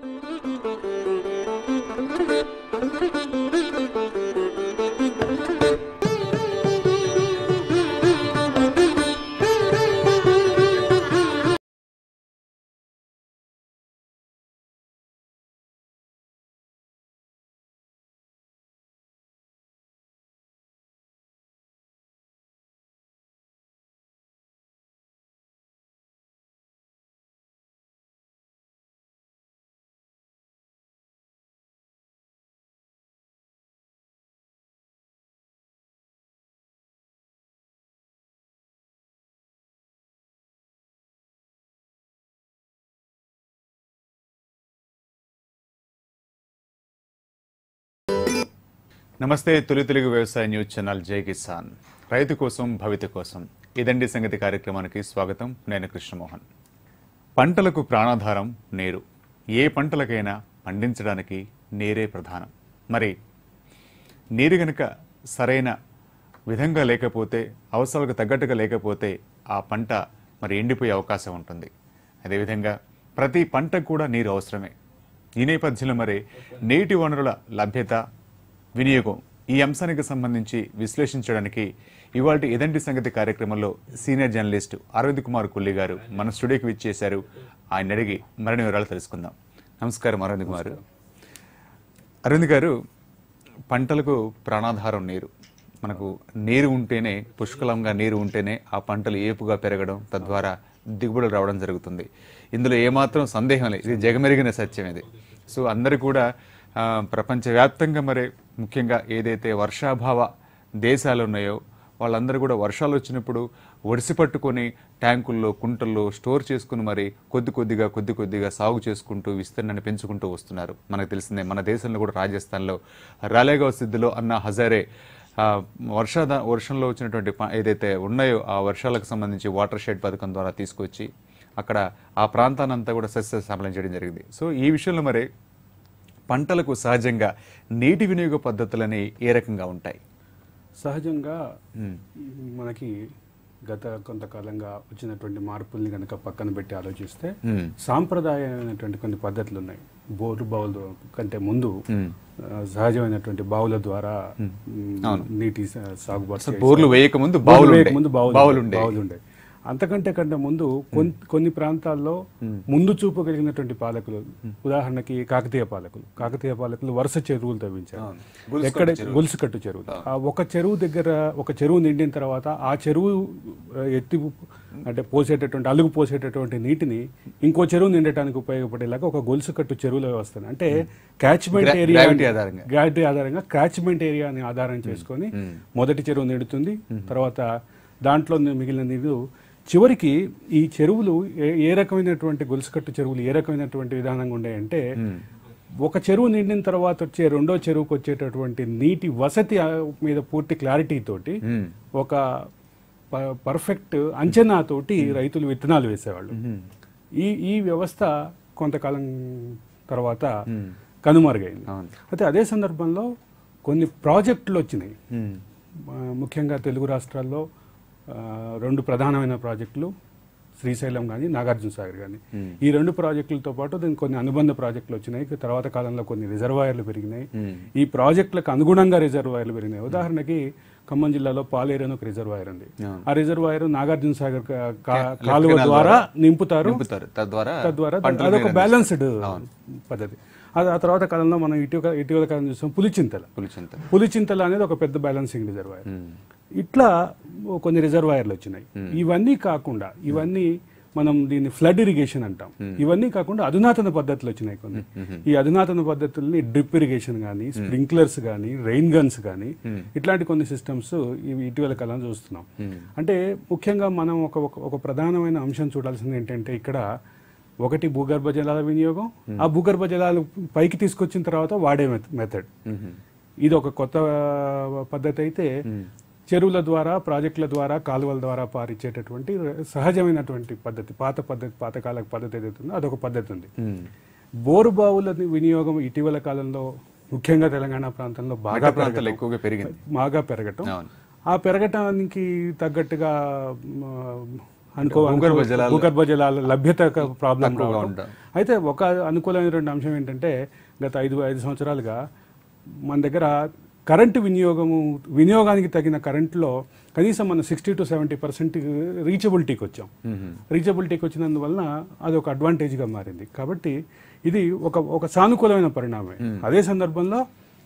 నమస్తే తొలి తెలుగు వ్యవసాయ న్యూస్ ఛానల్ జై కిసాన్ రైతు కోసం భవిత కోసం ఇదండి సంగతి కార్యక్రమానికి స్వాగతం నేను కృష్ణమోహన్ పంటలకు ప్రాణాధారం నీరు ఏ పంటలకైనా పండించడానికి నీరే ప్రధానం మరి నీరు గనుక సరైన విధంగా లేకపోతే అవసరాలకు తగ్గట్టుగా లేకపోతే ఆ పంట మరి ఎండిపోయే అవకాశం ఉంటుంది అదేవిధంగా ప్రతి పంటకు కూడా నీరు అవసరమే ఈ నేపథ్యంలో మరి నీటి వనరుల లభ్యత వినియోగం ఈ అంశానికి సంబంధించి విశ్లేషించడానికి ఇవాళ ఇదంటి సంగతి కార్యక్రమంలో సీనియర్ జర్నలిస్ట్ అరవింద్ కుమార్ కుల్లి గారు మన స్టూడియోకి విచ్చేశారు ఆయన అడిగి మరిన్ని వివరాలు తెలుసుకుందాం నమస్కారం అరవింద్ కుమార్ అరవింద్ గారు పంటలకు ప్రాణాధారం నీరు మనకు నీరు ఉంటేనే పుష్కలంగా నీరు ఉంటేనే ఆ పంటలు ఏపుగా పెరగడం తద్వారా దిగుబడులు రావడం జరుగుతుంది ఇందులో ఏమాత్రం సందేహం లేదు ఇది జగమెరిగిన సత్యం ఇది సో అందరూ కూడా ఆ, ప్రపంచవ్యాప్తంగా మరి ముఖ్యంగా ఏదైతే వర్షాభావ దేశాలు ఉన్నాయో వాళ్ళందరూ కూడా వర్షాలు వచ్చినప్పుడు ఒడిసి పట్టుకొని ట్యాంకుల్లో కుంటల్లో స్టోర్ చేసుకుని మరి కొద్ది కొద్దిగా కొద్ది కొద్దిగా సాగు చేసుకుంటూ విస్తీర్ణాన్ని పెంచుకుంటూ వస్తున్నారు మనకు తెలిసిందే మన దేశంలో కూడా రాజస్థాన్లో రాలేగావ్ సిద్ధిలో అన్న హజారే ఆ, వర్షాద వర్షంలో వచ్చినటువంటి ప- ఏదైతే ఉన్నాయో ఆ వర్షాలకు సంబంధించి వాటర్ షెడ్ పథకం ద్వారా తీసుకొచ్చి అక్కడ ఆ ప్రాంతాన్నంతా కూడా సస్య సఫలం చేయడం జరిగింది సో ఈ విషయంలో మరి పంటలకు సహజంగా నీటి వినియోగ పద్ధతులని ఏ రకంగా ఉంటాయి సహజంగా మనకి గత కొంతకాలంగా వచ్చినటువంటి మార్పుల్ని కనుక పక్కన పెట్టి ఆలోచిస్తే మ్మ్. సాంప్రదాయమైనటువంటి కొన్ని పద్ధతులు ఉన్నాయి బోరు బావుల కంటే ముందు మ్మ్. ఆ, సహజమైనటువంటి బావుల ద్వారా మ్, నీటి సా- సాగుబాటు అసలు చేసే- బోర్లు వేయక ముందు బోర్లు బావులు వేయక ఉండేవి. ముందు బావులు బావులు ఉండేవి. ఉండేవి. బావులు ఉండేవి అంతకంటే కంటే ముందు కొన్- కొన్ని ప్రాంతాల్లో ముందు చూపు కలిగినటువంటి పాలకులు ఉదాహరణకి కాకతీయ పాలకులు కాకతీయ పాలకులు వరుస చెరువులు తవ్వించారు ఎక్కడ గొలుసుకట్టు చెరువులు ఆ ఒక చెరువు దగ్గర ఒక చెరువు నిండిన తర్వాత ఆ చెరువు ఆ, ఎత్తి అంటే పోసేటటువంటి అలుగు పోసేటటువంటి నీటిని ఇంకో చెరువు నిండటానికి ఉపయోగపడేలాగా ఒక గొలుసుకట్టు చెరువుల వ్యవస్థ అంటే క్యాచ్మెంట్ Gra- ఏరియా gravity ఆధారంగా. గ్రావిటీ ఆధారంగా క్యాచ్మెంట్ ఏరియాని ఆధారం చేసుకొని మొదటి చెరువు నిండుతుంది తర్వాత దాంట్లో మిగిలిన నీరు చివరికి ఈ చెరువులు ఏ ఏ రకమైనటువంటి గొలుసుకట్టు చెరువులు ఏ రకమైనటువంటి విధానంగా ఉన్నాయంటే ఒక చెరువు నిండిన తర్వాత వచ్చే రెండో చెరువుకు వచ్చేటటువంటి నీటి వసతి ఆ, మీద పూర్తి క్లారిటీ తోటి మ్మ్. ఒక ప- పర్ఫెక్ట్ అంచనాతోటి రైతులు విత్తనాలు వేసేవాళ్ళు ఈ ఈ వ్యవస్థ కొంతకాలం తర్వాత కనుమరుగైంది అవును. అయితే అదే సందర్భంలో కొన్ని ప్రాజెక్టులు వచ్చినాయి మ్మ్. ఆ, ముఖ్యంగా తెలుగు రాష్ట్రాల్లో ఆ, రెండు ప్రధానమైన ప్రాజెక్టులు శ్రీశైలం కానీ నాగార్జున సాగర్ కానీ ఈ రెండు ప్రాజెక్టులతో పాటు దీనికి కొన్ని అనుబంధ ప్రాజెక్టులు వచ్చినాయి ఇక తర్వాత కాలంలో కొన్ని రిజర్వాయర్లు పెరిగినాయి ఈ ప్రాజెక్టులకు అనుగుణంగా రిజర్వాయర్లు పెరిగినాయి ఉదాహరణకి ఖమ్మం జిల్లాలో పాలేరు అని ఒక రిజర్వాయర్ ఉంది ఆ రిజర్వాయర్ నాగార్జున సాగర్ కా- కా- కాలువ ద్వారా నింపుతారు నింపుతారు తద్వారా తద్వారా పంటలు అదొక వేయడం బ్యాలెన్స్డ్ పద్ధతి అది ఆ తర్వాత కాలంలో మనం ఇటీవల ఇటీవల కాలం చూసాం పులిచింతల పులిచింత పులిచింతల అనేది ఒక పెద్ద బ్యాలెన్సింగ్ రిజర్వాయర్ ఇట్లా కొన్ని రిజర్వాయర్లు వచ్చినాయి ఇవన్నీ కాకుండా ఇవన్నీ మనం దీన్ని ఫ్లడ్ ఇరిగేషన్ అంటాం ఇవన్నీ కాకుండా అధునాతన పద్ధతులు వచ్చినాయి కొన్ని ఈ అధునాతన పద్ధతుల్ని డ్రిప్ ఇరిగేషన్ కానీ స్ప్రింక్లర్స్ కానీ రెయిన్ గన్స్ కానీ ఇట్లాంటి కొన్ని సిస్టమ్స్ ఇవి ఇటీవల కాలం చూస్తున్నాం అంటే ముఖ్యంగా మనం ఒక ఒక- ఒక ప్రధానమైన అంశం చూడాల్సింది ఏంటంటే ఇక్కడ ఒకటి భూగర్భ జలాల వినియోగం ఆ భూగర్భ జలాలు పైకి తీసుకొచ్చిన తర్వాత వాడే మెథడ్ ఇది ఒక కొత్త పద్ధతి అయితే చెరువుల ద్వారా ప్రాజెక్టుల ద్వారా కాలువల ద్వారా పారిచ్చేటటువంటి సహజమైనటువంటి పద్ధతి పాత పద్ధతి పాతకాల పద్ధతి ఏదైతే ఉందో అదొక పద్ధతి ఉంది బోరు బావుల వినియోగం ఇటీవల కాలంలో ముఖ్యంగా తెలంగాణ ప్రాంతంలో బాగా ప్రాంతాలు ఎక్కువగా పెరిగింది బాగా పెరగటం అవును. ఆ పెరగటానికి తగ్గట్టుగా మ, అనుకో భూగర్భ అనుకో- జలాలు- భూగర్భ జలాల లభ్యత ప్రాబ్లం తక్కువగా రావడం ఉండడం. అయితే ఒక అనుకూలమైనటువంటి అంశం ఏంటంటే గత ఐదు ఐదు సంవత్సరాలుగా మన దగ్గర కరెంటు వినియోగము వినియోగానికి తగిన కరెంటులో కనీసం మనం సిక్స్టీ టు సెవెంటీ పర్సెంట్ రీచబిలిటీకి వచ్చాం రీచబిలిటీకి వచ్చినందువలన అది ఒక అడ్వాంటేజ్గా మారింది కాబట్టి ఇది ఒక ఒక సానుకూలమైన పరిణామమే అదే సందర్భంలో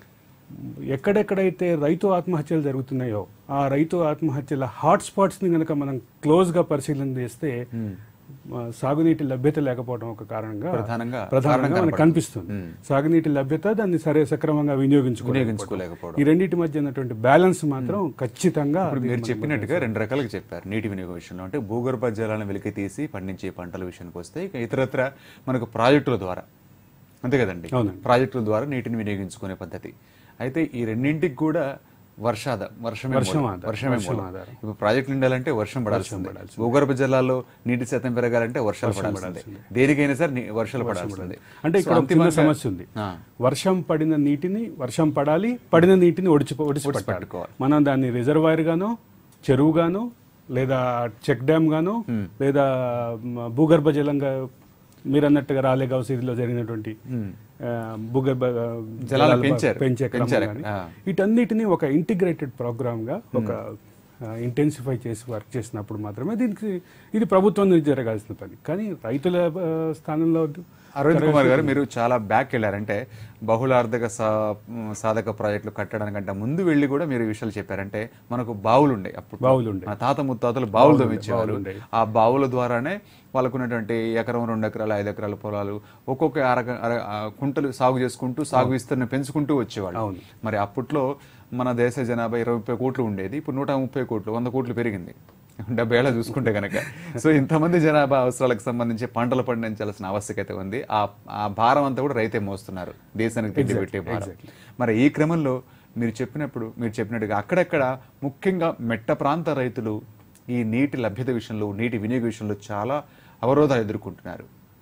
ఎక్కడెక్కడైతే రైతు ఆత్మహత్యలు జరుగుతున్నాయో ఆ రైతు ఆత్మహత్యల హాట్ స్పాట్స్ని కనుక మనం క్లోజ్గా పరిశీలన చేస్తే ఆ, సాగునీటి లభ్యత లేకపోవడం ఒక కారణంగా ప్రధానంగా ప్రధానంగా కారణం మనకు కనిపిస్తుంది సాగునీటి లభ్యత దాన్ని సరే సక్రమంగా వినియోగించుకోలేకపోవడం వినియోగించుకోలేకపోవడం ఈ రెండింటి మధ్య ఉన్నటువంటి బ్యాలెన్స్ మాత్రం ఖచ్చితంగా ఇప్పుడు అది మీరు మనం చెప్పినట్టుగా రెండు రకాలుగా చెప్పారు నీటి వినియోగం విషయంలో అంటే భూగర్భ జలాలను వెలికి తీసి పండించే పంటల విషయానికి వస్తే ఇక ఇతరత్ర మనకు ప్రాజెక్టుల ద్వారా అంతే కదండి అవునండి. ప్రాజెక్టుల ద్వారా నీటిని వినియోగించుకునే పద్ధతి అయితే ఈ రెండింటికి కూడా వర్షాద వర్షమే వర్షం మూలం. ఆధారం. వర్షమే వర్షం మూలం. ఆధారం. ఇప్పుడు ప్రాజెక్టులు ఉండాలంటే వర్షం పడాల్సిందే భూగర్భ జలాల్లో నీటి శాతం పెరగాలంటే వర్షాలు పడాల్సిందే దేనికైనా సరే నీ- వర్షాలు పడాల్సిందే అంటే ఇక్కడ సో ఒక చిన్న అంతిమంగా- సమస్య ఉంది ఆ. వర్షం పడిన నీటిని వర్షం పడాలి పడిన నీటిని ఒడిచి ఒడిచిపెట్టాలి పట్టుకోవాలి. మనం దాన్ని రిజర్వాయర్ గాను చెరువు గాను లేదా చెక్ డ్యామ్ గాను లేదా మ, భూగర్భ జలంగా మీరు అన్నట్టుగా రాలేగావ్ సిరిలో జరిగినటువంటి ఆ, భూగర్భ ఆ, జలాలు బ- పెంచారు. పెంచే క్రమం పెంచారు. గాని, ఆ. వీటన్నిటిని ఒక ఇంటిగ్రేటెడ్ ప్రోగ్రామ్ గా ఒక ఇంటెన్సిఫై చేసి వర్క్ చేసినప్పుడు మాత్రమే దీనికి ఇది ప్రభుత్వం నుంచి జరగాల్సిన పని కానీ రైతుల ఆ, స్థానంలో అరవింద్ కుమార్ గారు మీరు చాలా బ్యాక్ వెళ్ళారంటే బహుళార్థక సా- సాధక ప్రాజెక్టులు కట్టడానికంటే ముందు వెళ్ళి కూడా మీరు ఈ విషయాలు చెప్పారంటే మనకు బావులు ఉండే అప్పుడు బావులు ఉండే. మన తాత ముత్తాతలు బావులు తవ్వించేవారు ఉండే. ఆ బావుల ద్వారానే వాళ్ళకున్నటువంటి ఎకరం రెండు ఎకరాలు ఐదు ఎకరాల పొలాలు ఒక్కొక్క అర అర- ఆ కుంటలు సాగు చేసుకుంటూ సాగు విస్తరణ పెంచుకుంటూ వచ్చేవాళ్ళు అవును. మరి అప్పట్లో మన దేశ జనాభా ఇరవై ముప్పై కోట్లు ఉండేది ఇప్పుడు నూట ముప్పై కోట్లు వంద కోట్లు పెరిగింది డెబ్బై ఏళ్ళ చూసుకుంటే కనుక సో ఇంతమంది జనాభా అవసరాలకు సంబంధించి పంటలు పండించాల్సిన ఆవశ్యకత ఉంది ఆ ఆ భారం అంతా కూడా రైతే మోస్తున్నారు దేశానికి తిండి పెట్టే భారం మరి ఈ క్రమంలో మీరు చెప్పినప్పుడు మీరు చెప్పినట్టుగా అక్కడక్కడ ముఖ్యంగా మెట్ట ప్రాంత రైతులు ఈ నీటి లభ్యత విషయంలో నీటి వినియోగ విషయంలో చాలా అవరోధాలు ఎదుర్కొంటున్నారు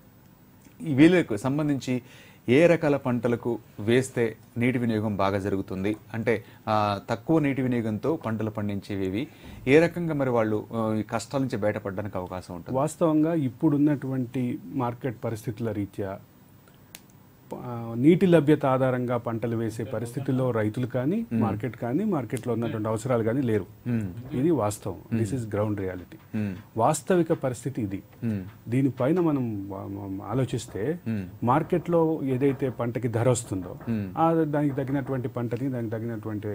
ఈ వీళ్ళకు సంబంధించి ఏ రకాల పంటలకు వేస్తే నీటి వినియోగం బాగా జరుగుతుంది అంటే ఆ, తక్కువ నీటి వినియోగంతో పంటలు పండించేవి ఏ రకంగా మరి వాళ్ళు ఆ, ఈ కష్టాల నుంచి బయటపడడానికి అవకాశం ఉంటుంది వాస్తవంగా ఇప్పుడున్నటువంటి మార్కెట్ పరిస్థితుల రీత్యా ఆ, నీటి లభ్యత ఆధారంగా పంటలు వేసే పరిస్థితుల్లో రైతులు కానీ మార్కెట్ కానీ మార్కెట్లో ఉన్నటువంటి అవసరాలు కానీ లేరు ఇది వాస్తవం దిస్ ఇస్ గ్రౌండ్ రియాలిటీ వాస్తవిక పరిస్థితి ఇది దీనిపైన మనం వా- మ- ఆలోచిస్తే మార్కెట్లో ఏదైతే పంటకి ధర వస్తుందో ఆ దానికి తగినటువంటి పంటని దానికి తగినటువంటి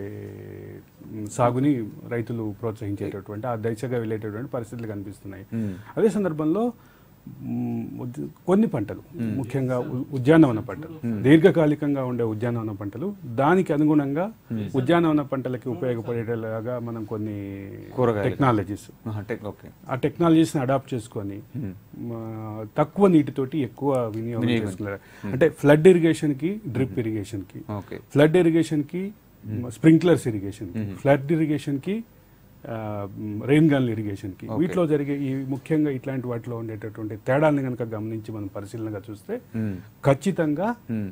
మ్, సాగుని రైతులు ప్రోత్సహించేటటువంటి ఆ దిశగా వెళ్ళేటటువంటి పరిస్థితులు కనిపిస్తున్నాయి అదే సందర్భంలో మ్, ఉద్- కొన్ని పంటలు ముఖ్యంగా ఉ- ఉద్యానవన పంటలు దీర్ఘకాలికంగా ఉండే ఉద్యానవన పంటలు దానికి అనుగుణంగా ఉద్యానవన పంటలకి ఉపయోగపడేలాగా మనం కొన్ని కూరగాయలు. టెక్నాలజీస్ అంటే ఓకే ఆ టెక్నాలజీస్ని అడాప్ట్ చేసుకొని మా, తక్కువ నీటితోటి ఎక్కువ వినియోగం చేసుకున్నారు అంటే ఫ్లడ్ ఇరిగేషన్ కి డ్రిప్ ఇరిగేషన్ కి ఓకే ఫ్లడ్ ఇరిగేషన్ కి స్ప్రింక్లర్స్ ఇరిగేషన్ కి ఫ్లడ్ ఇరిగేషన్ కి రెయిన్ గన్ ఇరిగేషన్ కి వీటిలో జరిగే ఈ ముఖ్యంగా ఇట్లాంటి వాటిలో ఉండేటటువంటి తేడాన్ని కనుక గమనించి మనం పరిశీలనగా చూస్తే ఖచ్చితంగా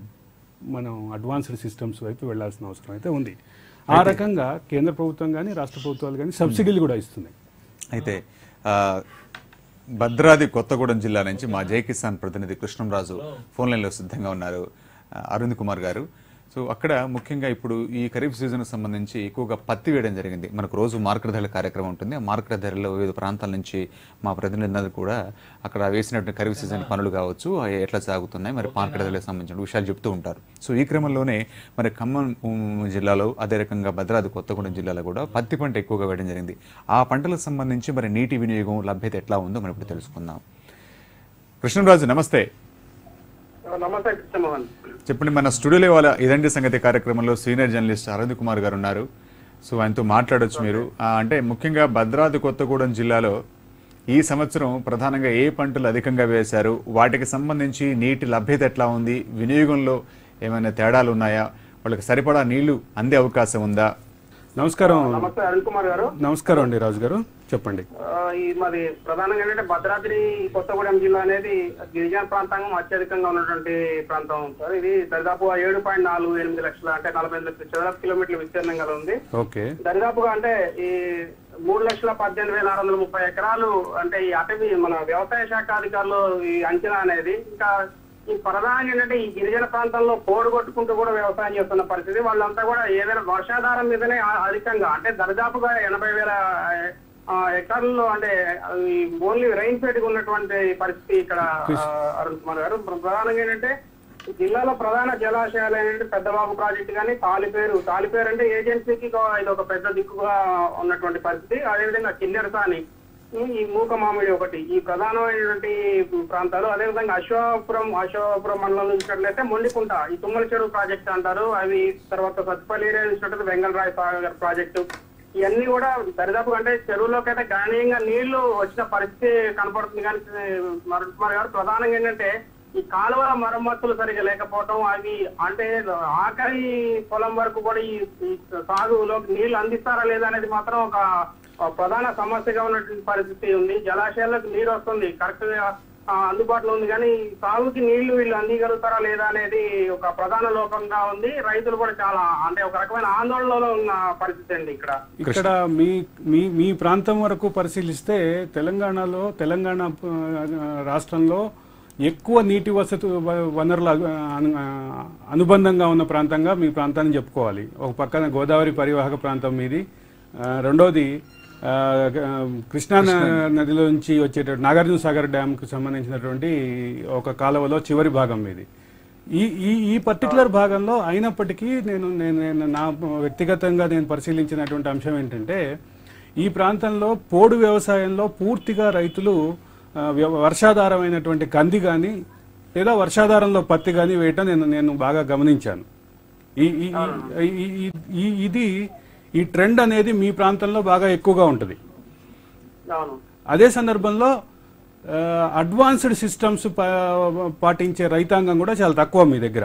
మనం అడ్వాన్స్డ్ సిస్టమ్స్ వైపు వెళ్ళాల్సిన అవసరం అయితే ఉంది ఆ రకంగా కేంద్ర ప్రభుత్వం కానీ రాష్ట్ర ప్రభుత్వాలు కానీ సబ్సిడీలు కూడా ఇస్తున్నాయి అయితే ఆ, భద్రాద్రి కొత్తగూడెం జిల్లా నుంచి మా జై కిసాన్ ప్రతినిధి కృష్ణంరాజు ఫోన్ లైన్లో సిద్ధంగా ఉన్నారు ఆ, అరవింద్ కుమార్ గారు సో అక్కడ ముఖ్యంగా ఇప్పుడు ఈ ఖరీఫ్ సీజన్కి సంబంధించి ఎక్కువగా పత్తి వేయడం జరిగింది మనకు రోజు మార్కెట్ ధరల కార్యక్రమం ఉంటుంది ఆ మార్కెట్ ధరలో వివిధ ప్రాంతాల నుంచి మా ప్రతినిధులందరూ కూడా అక్కడ వేసినటువంటి ఖరీఫ్ సీజన్ పనులు కావచ్చు అవి ఎట్లా సాగుతున్నాయి మరి మార్కెట్ ధరలకు సంబంధించిన విషయాలు చెప్తూ ఉంటారు సో ఈ క్రమంలోనే మరి ఖమ్మం ఉమ్, జిల్లాలో అదే రకంగా భద్రాద్రి కొత్తగూడెం జిల్లాలో కూడా పత్తి పంట ఎక్కువగా వేయడం జరిగింది ఆ పంటలకు సంబంధించి మరి నీటి వినియోగం లభ్యత ఎట్లా ఉందో మనం ఇప్పుడు తెలుసుకుందాం కృష్ణరాజు నమస్తే నమస్తే కృష్ణమోహన్ చెప్పండి మన స్టూడియోలో వాళ్ళ ఇదండి సంగతి కార్యక్రమంలో సీనియర్ జర్నలిస్ట్ అరవింద్ కుమార్ గారు ఉన్నారు సో ఆయనతో మాట్లాడొచ్చు మీరు ఆ, అంటే ముఖ్యంగా భద్రాద్రి కొత్తగూడెం జిల్లాలో ఈ సంవత్సరం ప్రధానంగా ఏ పంటలు అధికంగా వేశారు వాటికి సంబంధించి నీటి లభ్యత ఎట్లా ఉంది వినియోగంలో ఏమైనా తేడాలు ఉన్నాయా వాళ్ళకి సరిపడా నీళ్లు అందే అవకాశం ఉందా నమస్కారం నమస్తే అరుణ్ కుమార్ గారు నమస్కారం అండి రాజు గారు చెప్పండి ఆ, ఈ మాది ప్రధానంగా ఏంటంటే భద్రాద్రి కొత్తగూడెం జిల్లా అనేది గిరిజన ప్రాంతంగా అత్యధికంగా ఉన్నటువంటి ప్రాంతం సార్ ఇది దాదాపు ఏడు పాయింట్ నాలుగు ఎనిమిది లక్షల అంటే నలభై ఎనిమిది చదరపు కిలోమీటర్ల విస్తీర్ణం గల ఉంది ఓకే దరిదాపుగా అంటే ఈ మూడు లక్షల పద్దెనిమిది వేల ఆరు వందల ముప్పై ఎకరాలు అంటే ఈ అటవీ మన వ్యవసాయ శాఖ అధికారులు ఈ అంచనా అనేది ఇంకా ఈ ప్రధానంగా ఏంటంటే ఈ గిరిజన ప్రాంతంలో పోడు కొట్టుకుంటూ కూడా వ్యవసాయం చేస్తున్న పరిస్థితి వాళ్ళంతా కూడా ఏదైనా వర్షాధారం మీదనే ఆ- అధికంగా అంటే దరిదాపుగా ఎనభై వేల ఆ, ఎకరాల్లో అంటే ఓన్లీ రైన్ ఫెడ్ ఉన్నటువంటి పరిస్థితి ఇక్కడ ఆ, అరుణ్ కుమార్ గారు ప్రధానంగా ఏంటంటే జిల్లాలో ప్రధాన జలాశయాలు ఏంటంటే పెద్దబాబు ప్రాజెక్టు కానీ తాలిపేరు తాలిపేరు అంటే ఏజెన్సీకి ఒక- ఇది ఒక పెద్ద దిక్కుగా ఉన్నటువంటి పరిస్థితి అదేవిధంగా కిన్నెరసాని ఈ మూక మామిడి ఒకటి ఈ ప్రధానమైనటువంటి ప్రాంతాలు అదేవిధంగా అశ్వాపురం అశ్వాపురం మండలం చూసినట్లయితే మొండికుంట ఈ తుమ్మల చెరువు ప్రాజెక్ట్ అంటారు అవి తర్వాత సత్పల్లి ఏరియా చూసినట్లయితే వెంగళరాయ సాగర్ ప్రాజెక్టు ఇవన్నీ కూడా దరిదాపు అంటే చెరువులోకి అయితే గణనీయంగా నీళ్లు వచ్చిన పరిస్థితి కనపడుతుంది కానీ మరుణ్ కుమార్ గారు ప్రధానంగా ఏంటంటే ఈ కాలువల మరమ్మతులు సరిగా లేకపోవడం అవి అంటే ఆఖరి పొలం వరకు కూడా ఈ ఈ సాగులోకి నీళ్లు అందిస్తారా లేదా అనేది మాత్రం ఒక ఒక ప్రధాన సమస్యగా ఉన్నటువంటి పరిస్థితి ఉంది జలాశయాలకు నీరు వస్తుంది కరెక్ట్ గా ఆ, అందుబాటులో ఉంది కానీ సాగుకి నీళ్లు వీళ్ళు అందిగలుగుతారా లేదా అనేది ఒక ప్రధాన లోపంగా ఉంది రైతులు కూడా చాలా అంటే ఒక రకమైన ఆందోళనలో ఉన్న పరిస్థితి అండి ఇక్కడ ఇక్కడ మీ మీ మీ ప్రాంతం వరకు పరిశీలిస్తే తెలంగాణలో తెలంగాణ ఆ, రాష్ట్రంలో ఎక్కువ నీటి వసతి వ- వనరుల అను- అనుబంధంగా ఉన్న ప్రాంతంగా మీ ప్రాంతాన్ని చెప్పుకోవాలి ఒక పక్కన గోదావరి పరివాహక ప్రాంతం మీది ఆ, రెండోది ఆ, గ- కృష్ణా న- నదిలో నుంచి వచ్చేటటువంటి నాగార్జున సాగర్ డ్యామ్కి సంబంధించినటువంటి ఒక కాలువలో చివరి భాగం మీది ఈ ఈ ఈ పర్టికులర్ భాగంలో అయినప్పటికీ నేను నేను నేను నా వ్యక్తిగతంగా నేను పరిశీలించినటువంటి అంశం ఏంటంటే ఈ ప్రాంతంలో పోడు వ్యవసాయంలో పూర్తిగా రైతులు ఆ, వ్య- వర్షాధారమైనటువంటి కంది కానీ లేదా వర్షాధారంలో పత్తి కానీ వేయటం నేను నేను బాగా గమనించాను ఈ ఈ- ఈ- ఈ- ఈ- ఈ- ఇది ఈ ట్రెండ్ అనేది మీ ప్రాంతంలో బాగా ఎక్కువగా ఉంటుంది అవును అదే సందర్భంలో అడ్వాన్స్డ్ సిస్టమ్స్ పాటించే రైతాంగం కూడా చాలా తక్కువ మీ దగ్గర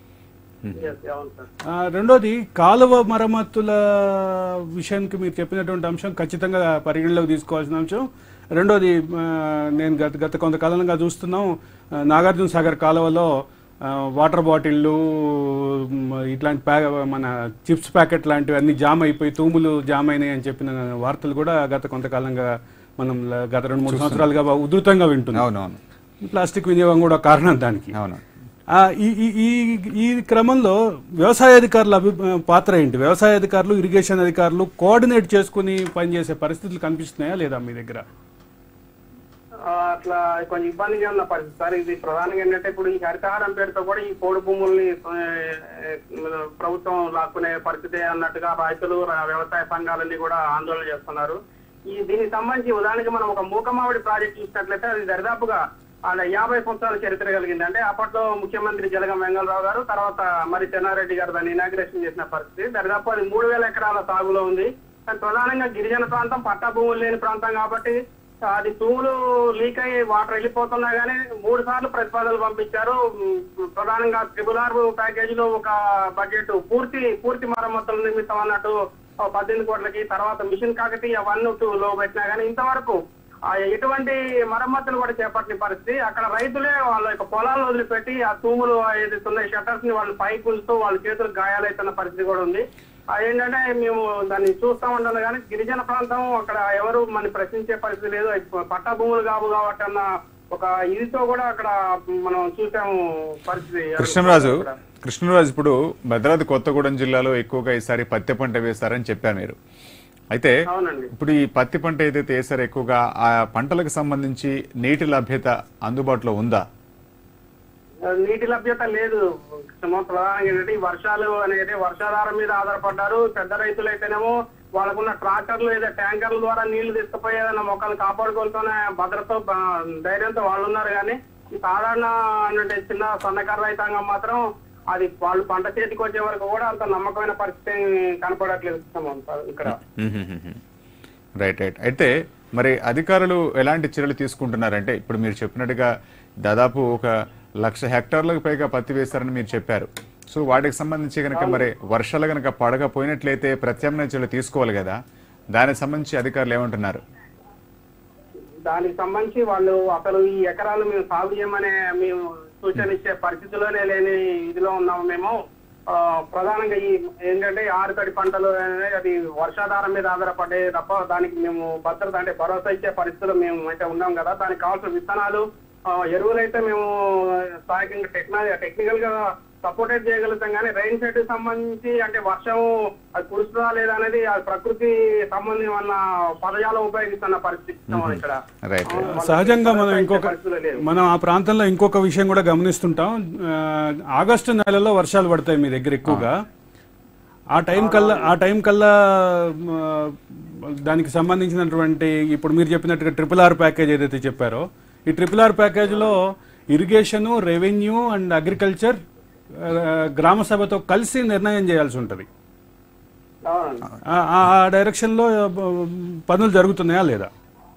Yes, అవును సార్ ఆ, రెండోది కాలువ మరమ్మతుల విషయానికి మీరు చెప్పినటువంటి అంశం ఖచ్చితంగా పరిగణలోకి తీసుకోవాల్సిన అంశం రెండోది ఆ, నేను గత గత కొంతకాలంగా చూస్తున్నాం ఆ, నాగార్జున సాగర్ కాలువలో ఆ, వాటర్ బాటిళ్ళు మ్, ఇట్లాంటి ప్యా మన చిప్స్ ప్యాకెట్ లాంటివి అన్ని జామ్ అయిపోయి తూములు జామ్ అయినాయి అని చెప్పిన వార్తలు కూడా గత కొంతకాలంగా మనం ల- గత రెండు మూడు సంవత్సరాలుగా బాగా ఉధృతంగా వింటున్నాం అవునవును ప్లాస్టిక్ వినియోగం కూడా కారణం దానికి అవును ఆ, ఈ ఈ ఈ- ఈ క్రమంలో వ్యవసాయ అధికారుల అభి పాత్ర ఏంటి వ్యవసాయ అధికారులు ఇరిగేషన్ అధికారులు కోఆర్డినేట్ చేసుకుని పనిచేసే పరిస్థితులు కనిపిస్తున్నాయా లేదా మీ దగ్గర ఆ, అట్లా కొంచెం ఇబ్బందిగా ఉన్న పరిస్థితి సార్ ఇది ప్రధానంగా ఏంటంటే ఇప్పుడు ఈ హరితహారం పేరుతో కూడా ఈ పోడు భూముల్ని ఆ, ఆ, ప్రభుత్వం లాక్కునే పరిస్థితి అన్నట్టుగా రైతులు ర- వ్యవసాయ సంఘాలన్నీ కూడా ఆందోళన చేస్తున్నారు ఈ దీనికి సంబంధించి ఉదాహరణకి మనం ఒక మూకమావిడి ప్రాజెక్ట్ చూసినట్లయితే అది దరిదాపుగా ఆడ యాభై సంవత్సరాల చరిత్ర కలిగింది అంటే అప్పట్లో ముఖ్యమంత్రి జలగం వెంగళరావు గారు తర్వాత మరి చెన్నారెడ్డి గారు దాన్ని ఇనాగ్రేషన్ చేసిన పరిస్థితి దరిదాపు అది మూడు వేల ఎకరాల సాగులో ఉంది కానీ ప్రధానంగా గిరిజన ప్రాంతం పట్టా భూములు లేని ప్రాంతం కాబట్టి అది తూములు లీక్ అయ్యి వాటర్ వెళ్ళిపోతున్నా గానీ మూడు సార్లు ప్రతిపాదనలు పంపించారు ఉమ్, ప్రధానంగా ట్రిబుల్ ఆర్ ప్యాకేజీలో ఒక బడ్జెట్ పూర్తి పూర్తి మరమ్మతుల నిమిత్తం అన్నట్టు ఒక పద్దెనిమిది కోట్లకి తర్వాత మిషన్ కాకతీయ వన్ టూ లో పెట్టినా గానీ ఇంతవరకు ఆ ఎటువంటి మరమ్మతులు కూడా చేపట్టిన పరిస్థితి అక్కడ రైతులే వాళ్ళ యొక్క పొలాలను వదిలిపెట్టి ఆ తూములు ఏదైతే ఉన్నాయి షట్టర్స్ ని వాళ్ళు పైకి ఉంచుతూ వాళ్ళ చేతులు గాయాలైతున్న పరిస్థితి కూడా ఉంది అదేంటంటే మేము దాన్ని చూస్తా ఉండాలి కానీ గిరిజన ప్రాంతం అక్కడ ఎవరు మన ప్రశ్నించే పరిస్థితి లేదు అవి పట్టా భూములు కావు కాబట్టి అన్న ఒక ఇదితో కూడా అక్కడ మనం చూసాము పరిస్థితి కృష్ణరాజు అక్కడ. కృష్ణరాజు ఇప్పుడు భద్రాద్రి కొత్తగూడెం జిల్లాలో ఎక్కువగా ఈసారి పత్తి పంట వేస్తారని చెప్పారు మీరు అయితే అవునండి ఇప్పుడు ఈ పత్తి పంట ఏదైతే వేసారో ఎక్కువగా ఆ పంటలకు సంబంధించి నీటి లభ్యత అందుబాటులో ఉందా నీటి లభ్యత లేదు కృష్ణమో ప్రధానంగా ఏంటంటే ఈ వర్షాలు అనేది వర్షాధారం మీద ఆధారపడ్డారు పెద్ద రైతులు అయితేనేమో వాళ్ళకున్న ట్రాక్టర్లు లేదా ట్యాంకర్ల ద్వారా నీళ్లు తీసుకుపోయి ఏదైనా మొక్కలు కాపాడుకోవాలతోనే భద్రత బ- ధైర్యంతో వాళ్ళు ఉన్నారు కానీ ఈ సాధారణ అంటే చిన్న సన్నకారు రైతాంగం మాత్రం అది వాళ్ళు పంట చేతికి వచ్చే వరకు కూడా అంత నమ్మకమైన పరిస్థితి కనపడట్లేదు కృష్ణమో ఇక్కడ రైట్ రైట్ అయితే మరి అధికారులు ఎలాంటి చర్యలు తీసుకుంటున్నారంటే ఇప్పుడు మీరు చెప్పినట్టుగా దాదాపు ఒక లక్ష హెక్టార్లకు పైగా పత్తి వేస్తారని మీరు చెప్పారు సో వాటికి సంబంధించి కనుక మరి వర్షాలు కనుక పడకపోయినట్లయితే ప్రత్యామ్నాయ చర్యలు తీసుకోవాలి కదా దానికి సంబంధించి అధికారులు ఏమంటున్నారు దానికి సంబంధించి వాళ్ళు అసలు ఈ ఎకరాలు మేము సాగు చేయమనే మేము సూచన ఇచ్చే పరిస్థితిలోనే లేని ఇదిలో ఉన్నాము మేము ఆ, ప్రధానంగా ఈ ఏంటంటే ఈ ఆరుతడి పంటలు అనేది అది వర్షాధారం మీద ఆధారపడే తప్ప దానికి మేము భద్రత అంటే భరోసా ఇచ్చే పరిస్థితులు మేము అయితే ఉన్నాం కదా దానికి కావాల్సిన విత్తనాలు ఆ, ఎరువులైతే మేము స్థానికంగా టెక్నాలజీ టెక్నికల్ గా సపోర్టెడ్ చేయగలుగుతాం కానీ రైన్ షెడ్ సంబంధించి అంటే వర్షం అది కురుస్తుందా లేదా అనేది అది ప్రకృతి సంబంధం అన్న పదజాలం ఉపయోగిస్తున్న పరిస్థితి ఉన్నాం ఇక్కడ రైట్ ఆ, వాళ్ళకి సహజంగా మనం భరోసా ఇచ్చే ఇంకొక పరిస్థితులు లేవు. మనం ఆ ప్రాంతంలో ఇంకొక విషయం కూడా గమనిస్తుంటాం ఆ, ఆగస్టు నెలలో వర్షాలు పడతాయి మీ దగ్గర ఎక్కువగా ఆ టైం కల్లా ఆ టైం కల్లా ఆ, దానికి సంబంధించినటువంటి ఇప్పుడు మీరు చెప్పినట్టుగా ట్రిపుల్ ఆర్ ప్యాకేజ్ ఏదైతే చెప్పారో ఈ ట్రిపుల్ ఆర్ ప్యాకేజ్లో ఇరిగేషను రెవెన్యూ అండ్ అగ్రికల్చర్ ఆ, గ్రామ సభతో కలిసి నిర్ణయం చేయాల్సి ఉంటుంది అవునండి ఆ- ఆ డైరెక్షన్లో ఆ, పనులు జరుగుతున్నాయా లేదా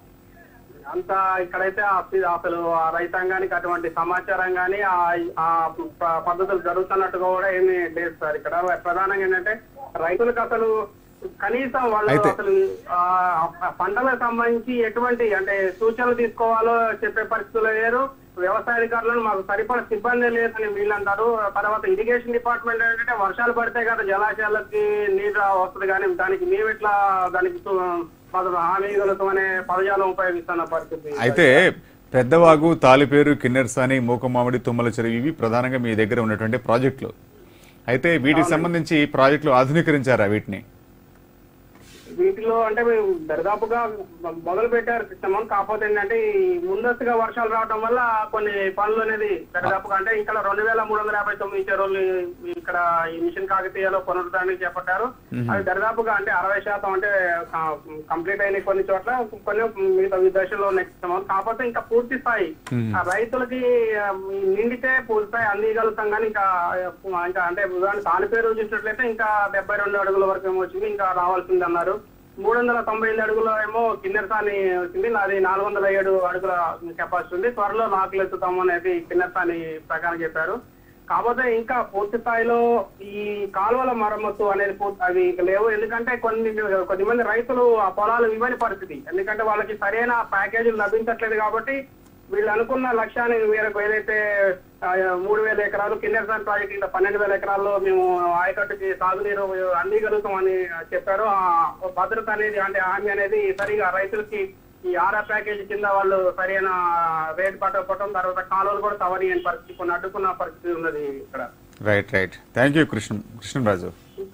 అంత ఇక్కడైతే అసలు- అసలు ఆ రైతాంగానికి అటువంటి సమాచారం కానీ ఆ ప- పద్ధతులు జరుగుతున్నట్టుగా కూడా ఏమీ లేదు సార్ ఇక్కడ ప్రధానంగా ఏంటంటే రైతులకు అసలు కనీసం వాళ్ళు అయితే- అసలు ఆ ఆ పంటలకు సంబంధించి ఎటువంటి అంటే సూచనలు తీసుకోవాలో చెప్పే పరిస్థితులు లేరు వ్యవసాయ అధికారులను మాకు సరిపడ సిబ్బంది లేదని వీళ్ళు అంటారు తర్వాత ఇరిగేషన్ డిపార్ట్మెంట్ ఏంటంటే వర్షాలు పడితే కదా జలాశయాలకి నీరు వస్తుంది కానీ దానికి మేము ఎట్లా దానికి సు- మాకు హామీ ఇవ్వగలుగుతాం అనే పదజాలం ఉపయోగిస్తున్న పరిస్థితి అయితే పెద్దవాగు తాలిపేరు కిన్నెరసాని మూకమామిడి తుమ్మల చెరువు ఇవి ప్రధానంగా మీ దగ్గర ఉన్నటువంటి ప్రాజెక్టులు అయితే వీటికి సంబంధించి ప్రాజెక్టులు ఆధునీకరించారా వీటిని వీటిలో అంటే మేము దరిదాపుగా మొదలు పెట్టారు సిస్టమ్ కాకపోతే ఏంటంటే ఈ ముందస్తుగా వర్షాలు రావడం వల్ల కొన్ని పనులు అనేది దరిదాపుగా అంటే ఇక్కడ రెండు వేల మూడు వందల యాభై తొమ్మిది చెరువులు ఇక్కడ ఈ మిషన్ కాకతీయలో పునరుద్ధరణకి చేపట్టారు అది దరిదాపుగా అంటే అరవై శాతం అంటే కంప్లీట్ అయిన కొన్ని చోట్ల కొన్ని మిగతా ఈ దశలో నెక్స్ట్ కాకపోతే ఇంకా పూర్తి స్థాయి ఆ రైతులకి ఆ, ఈ నిండితే పూర్తి స్థాయి అందించగలుగుతాం కానీ ఇంకా ఆ, ఇంకా అంటే ఉదాహరణ తాని పేరు చూసినట్లయితే ఇంకా డెబ్బై రెండు అడుగుల వరకు ఏమో వచ్చింది ఇంకా రావాల్సింది అన్నారు మూడు వందల తొంభై ఎనిమిది అడుగుల ఏమో కిన్నెరసాని వచ్చింది అది నాలుగు వందల ఏడు అడుగుల కెపాసిటీ ఉంది త్వరలో నాకులు ఎత్తుతాము అనేది కిన్నెరసాని ప్రకారం చెప్పారు కాకపోతే ఇంకా పూర్తి స్థాయిలో ఈ కాలువల మరమ్మతు అనేది పూర్తి అవి ఇక లేవు ఎందుకంటే కొన్ని కొద్దిమంది రైతులు ఆ పొలాలు ఇవ్వని పరిస్థితి ఎందుకంటే వాళ్ళకి సరైన ప్యాకేజీలు లభించట్లేదు కాబట్టి వీళ్ళు అనుకున్న లక్ష్యాన్ని మేరకు ఏదైతే ఆ, మూడు వేల ఎకరాలు కిన్నెరసాన్ ప్రాజెక్ట్ ఇంకా పన్నెండు వేల ఎకరాల్లో మేము ఆయకట్టుకి సాగునీరు అందిగలుగుతామని చెప్పారు ఆ భద్రత అనేది అంటే హామీ అనేది సరిగా రైతులకి ఈ ఆర్ఆర్ ప్యాకేజీ కింద వాళ్ళు సరైన రేట్ పట్టకపోవడం తర్వాత కాలువలు కూడా సవరియని పరిస్థితి కొన్ని అడ్డుకున్న పరిస్థితి ఉన్నది ఇక్కడ right right thank you Krishna Krishnaraju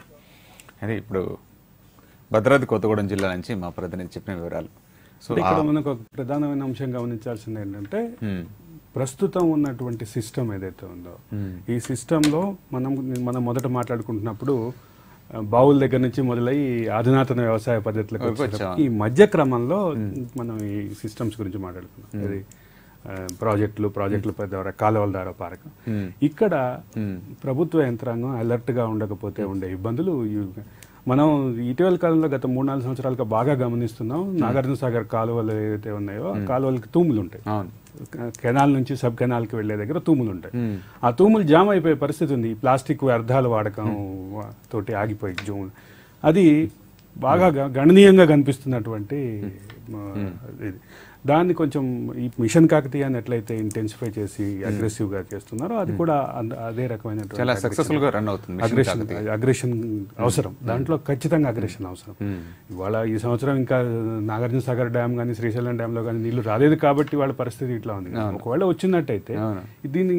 అది ఇప్పుడు భద్రాద్రి కొత్తగూడెం జిల్లా నుంచి మా ప్రతినిధి చెప్పిన వివరాలు సో అంటే ఇక్కడ మనకు ఒక ప్రధానమైన అంశం గమనించాల్సింది ఏంటంటే ప్రస్తుతం ఉన్నటువంటి సిస్టమ్ ఏదైతే ఉందో ఈ సిస్టంలో మనం మనం మొదట మాట్లాడుకుంటున్నప్పుడు ఆ, బావుల దగ్గర నుంచి మొదలై అధునాతన వ్యవసాయ పద్ధతులకు వచ్చాం. వచ్చేటప్పటికి ఈ మధ్య క్రమంలో మనం ఈ సిస్టమ్స్ గురించి మాట్లాడుకున్నాం ఇది ఆ, ప్రాజెక్టులు ప్రాజెక్టుల ద్వారా కాలువల ద్వారా పారకం ఇక్కడ ప్రభుత్వ యంత్రాంగం అలర్ట్ గా ఉండకపోతే ఉండే ఇబ్బందులు ఇవి- మనం ఇటీవల కాలంలో గత మూడు నాలుగు సంవత్సరాలుగా బాగా గమనిస్తున్నాం నాగార్జున సాగర్ కాలువలు ఏవైతే ఉన్నాయో ఆ కాలువలకి తూములు ఉంటాయి అవును కెనాల్ నుంచి సబ్ కెనాల్కి వెళ్లే దగ్గర తూములు ఉంటాయి ఆ తూములు జామ్ అయిపోయే పరిస్థితి ఉంది ఈ ప్లాస్టిక్ వ్యర్థాల వాడకం వా- తోటి ఆగిపోయి జూమ్ అది బాగా గ- గణనీయంగా కనిపిస్తున్నటువంటి ఆ, ఇది దాన్ని కొంచెం ఈ మిషన్ కాకతీయాన్ని ఎట్లయితే ఇంటెన్సిఫై చేసి అగ్రెసివ్ గా చేస్తున్నారో అది కూడా అంద- అదే రకమైనటువంటి చాలా సక్సెస్ఫుల్ గా రన్ అవుతుంది మిషన్ అగ్రెషన్ కాకతీయ. అగ్రెషన్ అవసరం దాంట్లో ఖచ్చితంగా అగ్రెషన్ అవసరం ఇవాళ ఈ సంవత్సరం ఇంకా నాగార్జున సాగర్ డ్యామ్ కానీ శ్రీశైలం డ్యామ్ లో కానీ నీళ్లు రాలేదు కాబట్టి వాళ్ళ పరిస్థితి ఇట్లా ఉంది ఒకవేళ వచ్చినట్టయితే అవును. దీన్ని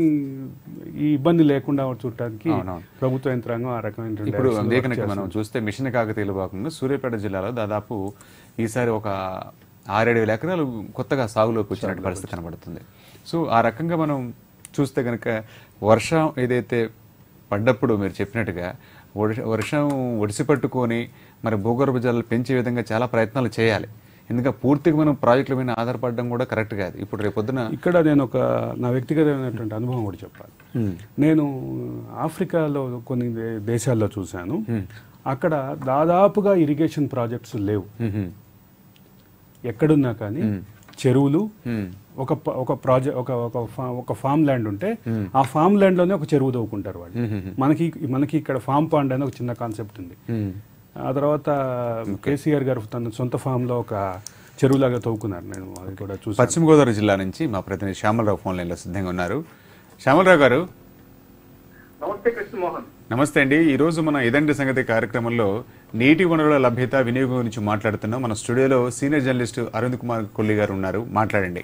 ఈ ఇబ్బంది లేకుండా చూడటానికి అవునవును. ప్రభుత్వ యంత్రాంగం ఆ రకమైన ఇప్పుడు అదే కనుక మనం చూస్తే మిషన్ కాకతీయులు భాగంగా సూర్యాపేట జిల్లాలో దాదాపు ఈసారి ఒక ఆరేడు వేల ఎకరాలు కొత్తగా సాగులోకి వచ్చినట్టు పరిస్థితి కనబడుతుంది సో ఆ రకంగా మనం చూస్తే కనుక వర్షం ఏదైతే పడ్డప్పుడు మీరు చెప్పినట్టుగా వర్ష- వర్షం ఒడిసి పట్టుకొని మరి భూగర్భ జలాలు పెంచే విధంగా చాలా ప్రయత్నాలు చేయాలి ఎందుకంటే పూర్తిగా మనం ప్రాజెక్టుల మీద ఆధారపడడం కూడా కరెక్ట్ కాదు ఇప్పుడు రేపొద్దున ఇక్కడ నేను ఒక నా వ్యక్తిగతమైనటువంటి అనుభవం కూడా చెప్పాలి నేను ఆఫ్రికాలో కొన్ని దే- దేశాల్లో చూశాను అక్కడ దాదాపుగా ఇరిగేషన్ ప్రాజెక్ట్స్ లేవు మ్మ్. ఎక్కడున్నా కానీ చెరువులు మ్మ్. ఒక ప- ఒక ప్రాజెక్ట్ ఒక ఒక ఫా- ఒక ఫామ్ ల్యాండ్ ఉంటే ఆ ఫామ్ ల్యాండ్ లోనే ఒక చెరువు తవ్వుకుంటారు వాళ్ళు మనకి మనకి ఇక్కడ ఫామ్ పాండ్ అని ఒక చిన్న కాన్సెప్ట్ ఉంది మ్మ్. ఆ తర్వాత కేసీఆర్ గారు తన సొంత ఫామ్ లో ఒక చెరువులాగా తవ్వుకున్నారు నేను అది కూడా చూసాను పశ్చిమ గోదావరి జిల్లా నుంచి మా ప్రతినిధి శ్యామలరావు ఫోన్ లైన్లో సిద్ధంగా ఉన్నారు శ్యామలరావు గారు నమస్తే నమస్తే కృష్ణమోహన్ నమస్తే అండి ఈ రోజు మన ఇదండి సంగతి కార్యక్రమంలో నీటి వనరుల లభ్యత వినియోగం గురించి మాట్లాడుతున్నాం మన స్టూడియోలో సీనియర్ జర్నలిస్ట్ అరుణ్ కుమార్ కొల్లి గారు ఉన్నారు మాట్లాడండి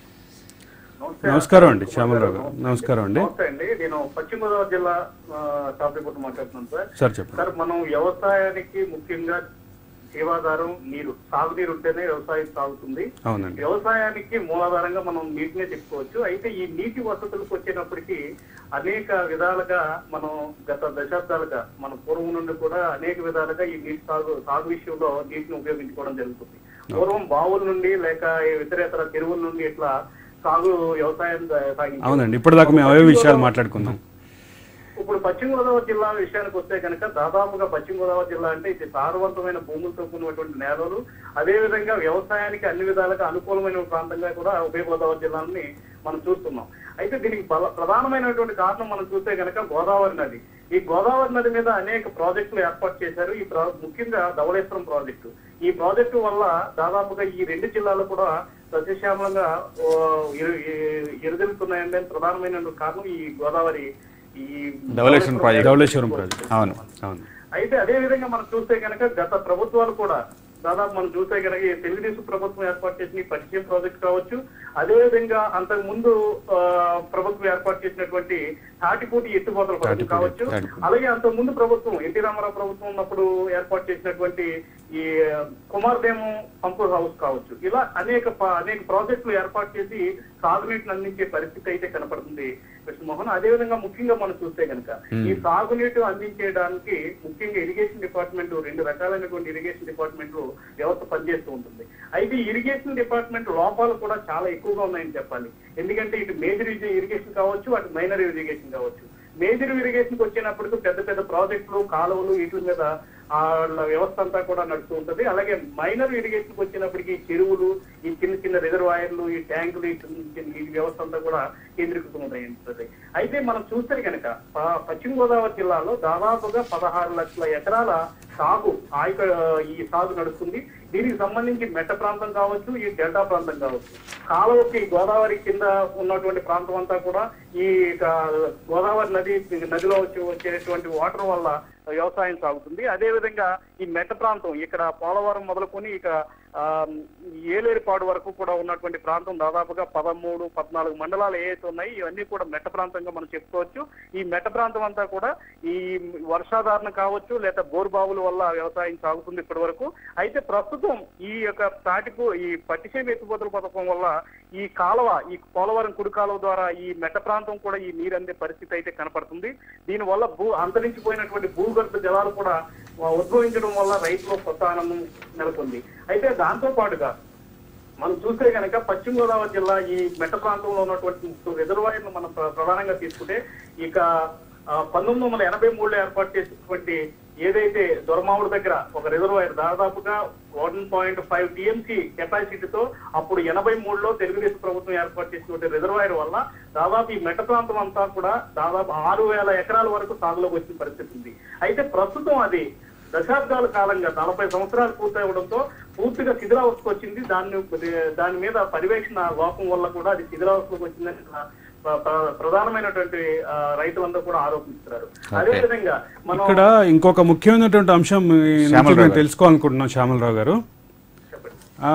నమస్కారం అండి శ్యామలరావు గారు నమస్కారం అండి నమస్తే అండి నేను పశ్చిమ గోదావరి జిల్లా టాపిక్ మాట్లాడుతున్నాను సార్ సార్ చెప్పండి సార్ మనం వ్యవసాయానికి ముఖ్యంగా జీవాధారం నీరు సాగునీరు ఉంటేనే వ్యవసాయం సాగుతుంది అవునండి వ్యవసాయానికి మూలాధారంగా మనం నీటినే చెప్పుకోవచ్చు అయితే ఈ నీటి వసతులకు వచ్చేటప్పటికి అనేక విధాలుగా మనం గత దశాబ్దాలుగా మన పూర్వం నుండి కూడా అనేక విధాలుగా ఈ నీటి సాగు సాగు విషయంలో నీటిని ఉపయోగించుకోవడం జరుగుతుంది పూర్వం బావుల నుండి లేక ఇతరేతర చెరువుల నుండి ఇట్లా సాగు వ్యవసాయం సాగించారు. అవునండి ఇప్పటిదాకా మేము అవే విషయాలు మాట్లాడుకుందాం ఇప్పుడు పశ్చిమ గోదావరి జిల్లా విషయానికి వస్తే కనుక దాదాపుగా పశ్చిమ గోదావరి జిల్లా అంటే ఇది సారవంతమైన భూములతో కూడినటువంటి నేలలు అదే విధంగా వ్యవసాయానికి అన్ని విధాలుగా అనుకూలమైన ప్రాంతంగా కూడా ఉభయ గోదావరి జిల్లాని మనం చూస్తున్నాం అయితే దీనికి బల- ప్రధానమైనటువంటి కారణం మనం చూస్తే కనుక గోదావరి నది ఈ గోదావరి నది మీద అనేక ప్రాజెక్టులు ఏర్పాటు చేశారు ఈ ప్రా- ముఖ్యంగా ధవళేశ్వరం ప్రాజెక్టు ఈ ప్రాజెక్టు వల్ల దాదాపుగా ఈ రెండు జిల్లాలు కూడా సస్యశ్యామలంగా ఓ, ఎరు- ఎ- ఎరుదెలుతున్నాయంటే ప్రధానమైన కారణం ఈ గోదావరి ఈ ధవళేశ్వరం ప్రాజెక్టు. ధవళేశ్వరం ప్రాజెక్టు అవును అవును అయితే అదే విధంగా మనం చూస్తే కనుక గత ప్రభుత్వాలు కూడా దాదాపు మనం చూస్తే కనుక ఈ తెలుగుదేశం ప్రభుత్వం ఏర్పాటు చేసిన ఈ పరిచయం ప్రాజెక్ట్ కావచ్చు అదే విధంగా అంతకు ముందు ఆ, ప్రభుత్వం ఏర్పాటు చేసినటువంటి తాటిపూటి ఎత్తుపోతల పథకం తాటిపూడి, కావచ్చు తాటిపూడి. అలాగే అంతకు ముందు ప్రభుత్వం ఎన్టీ రామారావు ప్రభుత్వం ఉన్నప్పుడు ఏర్పాటు చేసినటువంటి ఈ కుమార్దేము పంపూర్ హౌస్ కావచ్చు ఇలా అనేక ప- అనేక ప్రాజెక్టులు ఏర్పాటు చేసి సాగునీటిని అందించే పరిస్థితి అయితే కనపడుతుంది కృష్ణమోహన్ అదే విధంగా ముఖ్యంగా మనం చూస్తే కనుక ఈ సాగునీటి అందించేయడానికి ముఖ్యంగా ఇరిగేషన్ డిపార్ట్మెంట్ రెండు రకాలైనటువంటి ఇరిగేషన్ డిపార్ట్మెంట్లు వ్యవస్థ పనిచేస్తూ ఉంటుంది అయితే ఈ ఇరిగేషన్ డిపార్ట్మెంట్ లోపాలు కూడా చాలా ఎక్కువగా ఉన్నాయని చెప్పాలి ఎందుకంటే ఇటు మేజర్ ఇరిగేషన్ కావచ్చు అటు మైనర్ ఇరిగేషన్ కావచ్చు మేజర్ ఇరిగేషన్ వచ్చినప్పటికీ పెద్ద పెద్ద ప్రాజెక్టులు కాలువలు వీటి మీద ఆ వ్యవస్థ అంతా కూడా నడుస్తూ ఉంటది అలాగే మైనర్ ఇరిగేషన్ వచ్చినప్పటికీ ఈ చెరువులు ఈ చిన్న చిన్న రిజర్వాయర్లు ఈ ట్యాంకులు ఈ చిన్న చిన్న ఈ వ్యవస్థ అంతా కూడా కేంద్రీకృతం ఉంటుంది అయితే మనం చూస్తే కనుక ప- పశ్చిమ గోదావరి జిల్లాలో దాదాపుగా పదహారు లక్షల ఎకరాల సాగు ఆయక ఈ సాగు నడుస్తుంది దీనికి సంబంధించి మెట్ట ప్రాంతం కావచ్చు ఈ డెల్టా ప్రాంతం కావచ్చు కాలువకి గోదావరి కింద ఉన్నటువంటి ప్రాంతం అంతా కూడా ఈ ఇక గోదావరి నది నదిలో వచ్చి వచ్చేటువంటి వాటర్ వల్ల వ్యవసాయం సాగుతుంది అదే విధంగా ఈ మెట్ట ప్రాంతం ఇక్కడ పోలవరం మొదలుకొని ఇక ఆ, ఏలేరుపాడు వరకు కూడా ఉన్నటువంటి ప్రాంతం దాదాపుగా పదమూడు పద్నాలుగు మండలాలు ఏవైతే ఉన్నాయి ఇవన్నీ కూడా మెట్ట ప్రాంతంగా మనం చెప్పుకోవచ్చు ఈ మెట్ట ప్రాంతం అంతా కూడా ఈ వర్షాధారణ కావచ్చు లేదా బోరుబావుల వల్ల వ్యవసాయం సాగుతుంది ఇప్పటి వరకు అయితే ప్రస్తుతం ఈ యొక్క తాటికు ఈ పట్టిసేమి ఎత్తుపోతల పథకం వల్ల ఈ కాలువ ఈ పోలవరం కుడి కాలువ ద్వారా ఈ మెట్ట ప్రాంతం కూడా ఈ నీరు అందే పరిస్థితి అయితే కనపడుతుంది దీనివల్ల భూ అంతరించిపోయినటువంటి భూగర్భ జలాలు కూడా ఆ, ఉద్భవించడం వల్ల రైతులు కొత్త ఆనందం నెలకొంది అయితే దాంతో పాటుగా మనం చూస్తే కనుక పశ్చిమ గోదావరి జిల్లా ఈ మెట్ట ప్రాంతంలో ఉన్నటువంటి రిజర్వాయర్ను మనం ప్ర- ప్రధానంగా తీసుకుంటే ఇక ఆ, పంతొమ్మిది వందల ఎనభై మూడులో ఏర్పాటు చేసినటువంటి ఏదైతే దొరమావుడు దగ్గర ఒక రిజర్వాయర్ దాదాపుగా వన్ పాయింట్ ఫైవ్ టీఎంసీ కెపాసిటీతో అప్పుడు ఎనభై మూడులో తెలుగుదేశం ప్రభుత్వం ఏర్పాటు చేసినటువంటి రిజర్వాయర్ వల్ల దాదాపు ఈ మెట్ట ప్రాంతం అంతా కూడా దాదాపు ఆరు వేల ఎకరాల వరకు సాగులోకి వచ్చిన పరిస్థితి ఉంది అయితే ప్రస్తుతం అది దశాబ్దాల కాలంగా నలభై సంవత్సరాలు పూర్తవడంతో పూర్తిగా శిథిలావస్థకు వచ్చింది దాన్ని దాని మీద పర్యవేక్షణ లోపం వల్ల కూడా అది శిథిలావస్థకు వచ్చిందని ప్ర- ప్ర- ప్రధానమైనటువంటి ఆ, రైతులందరూ కూడా ఆరోపిస్తున్నారు అదే విధంగా మనం ఇక్కడ ఇంకొక ముఖ్యమైనటువంటి అంశం ఈ నుంచి శ్యామలరావు మేము గారు. తెలుసుకోవాలనుకుంటున్నాం శ్యామలరావు గారు చెప్పండి ఆ,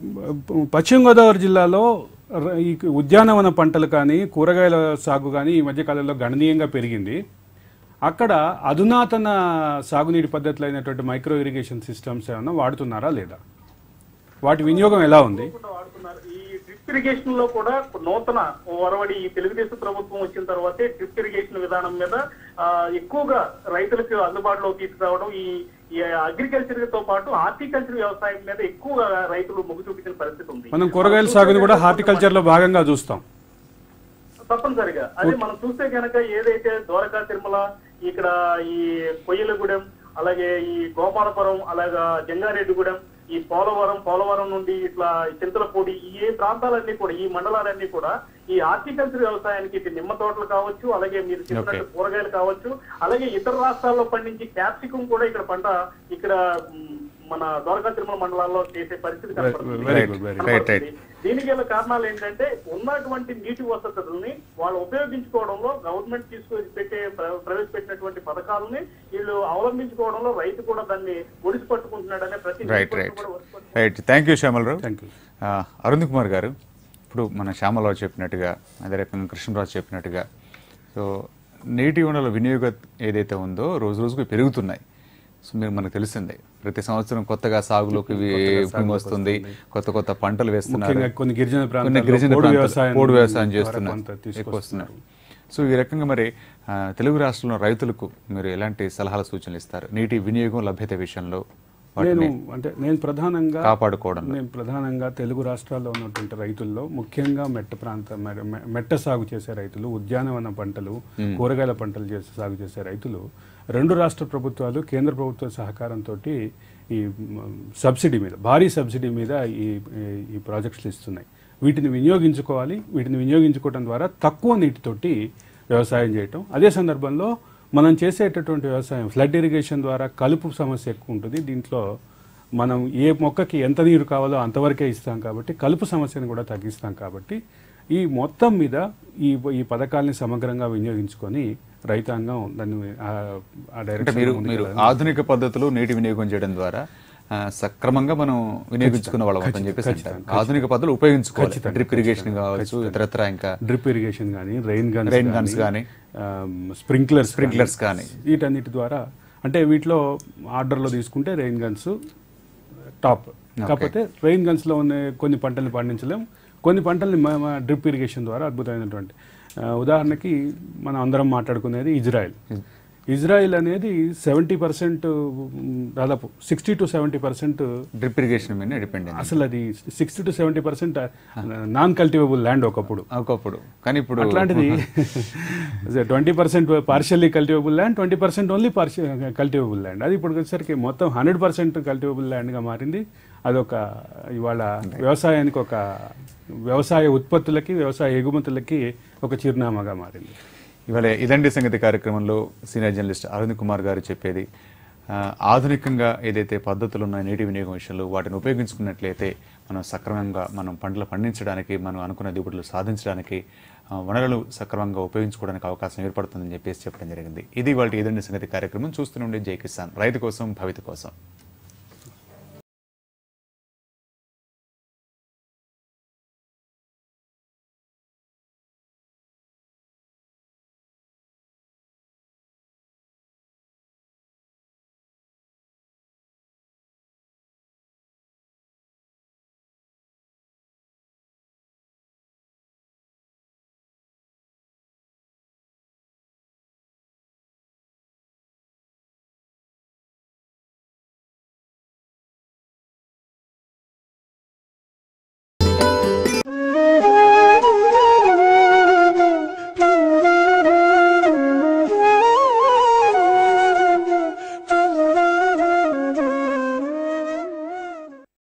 పశ్చిమ గోదావరి జిల్లాలో ర- ఈ ఉద్యానవన పంటలు కానీ కూరగాయల సాగు కానీ ఈ మధ్య కాలంలో గణనీయంగా పెరిగింది అక్కడ అధునాతన సాగునీటి పద్ధతులు అయినటువంటి మైక్రో ఇరిగేషన్ సిస్టమ్స్ ఏమైనా వాడుతున్నారా లేదా వాటి వినియోగం ఎలా ఉంది తప్పకుండా వాడుతున్నారు ఈ డ్రిప్ ఇరిగేషన్ లో కూడా నూతన ఒరవడి ఈ తెలుగుదేశం ప్రభుత్వం వచ్చిన తర్వాతే డ్రిప్ ఇరిగేషన్ విధానం మీద ఆ, ఎక్కువగా రైతులకు అందుబాటులో తీసుకురావడం ఈ ఈ అగ్రికల్చర్ తో పాటు హార్టికల్చర్ వ్యవసాయం మీద ఎక్కువ రైతులు మొగ్గు చూపించిన పరిస్థితి ఉంది మనం కూరగాయల సాగుని కూడా హార్టికల్చర్ లో భాగంగా చూస్తాం తప్పనిసరిగా అదే మనం చూస్తే కనుక ఏదైతే ద్వారకా తిరుమల ఇక్కడ ఈ కొయ్యలగూడెం అలాగే ఈ గోపాలపురం అలాగా జంగారెడ్డిగూడెం ఈ పోలవరం పోలవరం నుండి ఇట్లా చింతలపూడి ఈ ఏ ప్రాంతాలన్నీ కూడా ఈ మండలాలన్నీ కూడా ఈ హార్టికల్చర్ వ్యవసాయానికి ఇది నిమ్మ తోటలు కావచ్చు అలాగే మీరు చెప్పినట్టు Okay. కూరగాయలు కావచ్చు అలాగే ఇతర రాష్ట్రాల్లో పండించి క్యాప్సికం కూడా ఇక్కడ పంట ఇక్కడ మ్, మన ద్వారకా తిరుమల మండలాల్లో చేసే పరిస్థితి కనపడుతుంది. very good, very good. Right, right. దీనికి గల కారణాలు ఏంటంటే ఉన్నటువంటి నీటి వసతుల్ని వాళ్ళు ఉపయోగించుకోవడంలో గవర్నమెంట్ తీసుకొని పెట్టే ప్ర- ప్రవేశపెట్టినటువంటి పథకాలని వీళ్ళు అవలంబించుకోవడంలో రైతు కూడా దాన్ని ఒడిసి పట్టుకుంటున్నాడనే ప్రతి రైట్ నిరుపేద రైట్ కూడా ఒడిసి పట్టుకుంటున్నాడు. Right thank you Shyamalarao thank you ఆ, అరుణ్ కుమార్ గారు ఇప్పుడు మన శ్యామలరావు చెప్పినట్టుగా అదే రకంగా కృష్ణరాజు చెప్పినట్టుగా సో నీటి వనరుల వినియోగం ఏదైతే ఉందో రోజు రోజుకు పెరుగుతున్నాయి సో మీరు మనకు తెలిసిందే ప్రతి సంవత్సరం కొత్తగా సాగులోకి వి- వస్తుంది కొత్త కొత్త పంటలు వేస్తున్నారు ముఖ్యంగా కొన్ని గిరిజన కొన్ని ప్రాంతాల్లో గిరిజన పోడు ప్రాంతాలు వ్యవసాయం పోడు వ్యవసాయం ద్వారా చేస్తున్నారు కొంత ఎక్కువ తీసుకొస్తున్నారు. వస్తున్నారు సో ఈ రకంగా మరి ఆ, తెలుగు రాష్ట్రంలో రైతులకు మీరు ఎలాంటి సలహాలు సూచనలు ఇస్తారు నీటి వినియోగం లభ్యత విషయంలో నేను వాటిని అంటే నేను ప్రధానంగా కాపాడుకోవడంలో. నేను ప్రధానంగా తెలుగు రాష్ట్రాల్లో ఉన్నటువంటి రైతుల్లో ముఖ్యంగా మెట్ట ప్రాంత మె- మె- మెట్ట సాగు చేసే రైతులు ఉద్యానవన పంటలు కూరగాయల పంటలు చేసే సాగు చేసే రైతులు రెండు రాష్ట్ర ప్రభుత్వాలు కేంద్ర ప్రభుత్వ సహకారంతో ఈ మ్, సబ్సిడీ మీద భారీ సబ్సిడీ మీద ఈ ఈ- ఈ ప్రాజెక్ట్స్ ఇస్తున్నాయి వీటిని వినియోగించుకోవాలి వీటిని వినియోగించుకోవడం ద్వారా తక్కువ నీటితోటి వ్యవసాయం చేయటం అదే సందర్భంలో మనం చేసేటటువంటి వ్యవసాయం ఫ్లడ్ ఇరిగేషన్ ద్వారా కలుపు సమస్య ఎక్కువ ఉంటుంది దీంట్లో మనం ఏ మొక్కకి ఎంత నీరు కావాలో అంతవరకే ఇస్తాం కాబట్టి కలుపు సమస్యను కూడా తగ్గిస్తాం కాబట్టి ఈ మొత్తం మీద ఈ ఈ పథకాల్ని సమగ్రంగా వినియోగించుకొని రైతాంగం దాన్ని ఆ- ఆ అంటే డైరెక్షన్ మీరు మీరు ఆధునిక పద్ధతులు నీటి వినియోగం చేయడం ద్వారా ఆ, సక్రమంగా మనం వినియోగించుకున్న వాళ్ళం అని చెప్పేసి అంటారు ఆధునిక పద్ధతులు ఉపయోగించుకోవాలి డ్రిప్ ఇరిగేషన్ కావచ్చు ఇతరత్ర ఇంకా డ్రిప్ ఇరిగేషన్ కానీ రెయిన్ గన్స్ Rain guns గానీ, స్ప్రింక్లర్స్ sprinklers కానీ. వీటన్నిటి ద్వారా అంటే వీటిలో ఆర్డర్లో తీసుకుంటే రెయిన్ గన్స్ టాప్ కాకపోతే రెయిన్ గన్స్లో ఉన్న కొన్ని పంటల్ని పండించలేం కొన్ని పంటల్ని డ్రిప్ ఇరిగేషన్ ద్వారా అద్భుతమైనటువంటి ఆ, ఉదాహరణకి మనం అందరం మాట్లాడుకునేది ఇజ్రాయెల్ ఇజ్రాయెల్ అనేది సెవెంటీ పర్సెంట్ దాదాపు sixty to seventy percent drip irrigation మీద డిపెండ్ అసలు అది sixty to seventy percent non cultivable land ఒకప్పుడు ఒకప్పుడు కానీ ఇప్పుడు అట్లాంటిది twenty percent partially cultivable land twenty percent only partial cultivable land అది ఇప్పుడు వచ్చేసరికి మొత్తం హండ్రెడ్ పర్సెంట్ కల్టివేబుల్ ల్యాండ్గా మారింది అదొక ఇవాళ వ్యవసాయానికి ఒక వ్యవసాయ ఉత్పత్తులకి వ్యవసాయ ఎగుమతులకి ఒక చిరునామాగా మారింది ఇవాళ ఇదండి సంగతి కార్యక్రమంలో సీనియర్ జర్నలిస్ట్ అరవింద్ కుమార్ గారు చెప్పేది ఆ, ఆధునికంగా ఏదైతే పద్ధతులు ఉన్నాయో నీటి వినియోగం విషయంలో వాటిని ఉపయోగించుకున్నట్లయితే మనం సక్రమంగా మనం పంటలు పండించడానికి మనం అనుకున్న దిగుబడులు సాధించడానికి ఆ, వనరులు సక్రమంగా ఉపయోగించుకోవడానికి అవకాశం ఏర్పడుతుందని చెప్పేసి చెప్పడం జరిగింది ఇది వాళ్ళ ఇదండి సంగతి కార్యక్రమం చూస్తూనే ఉండే జై కిసాన్ రైతు కోసం భవిత కోసం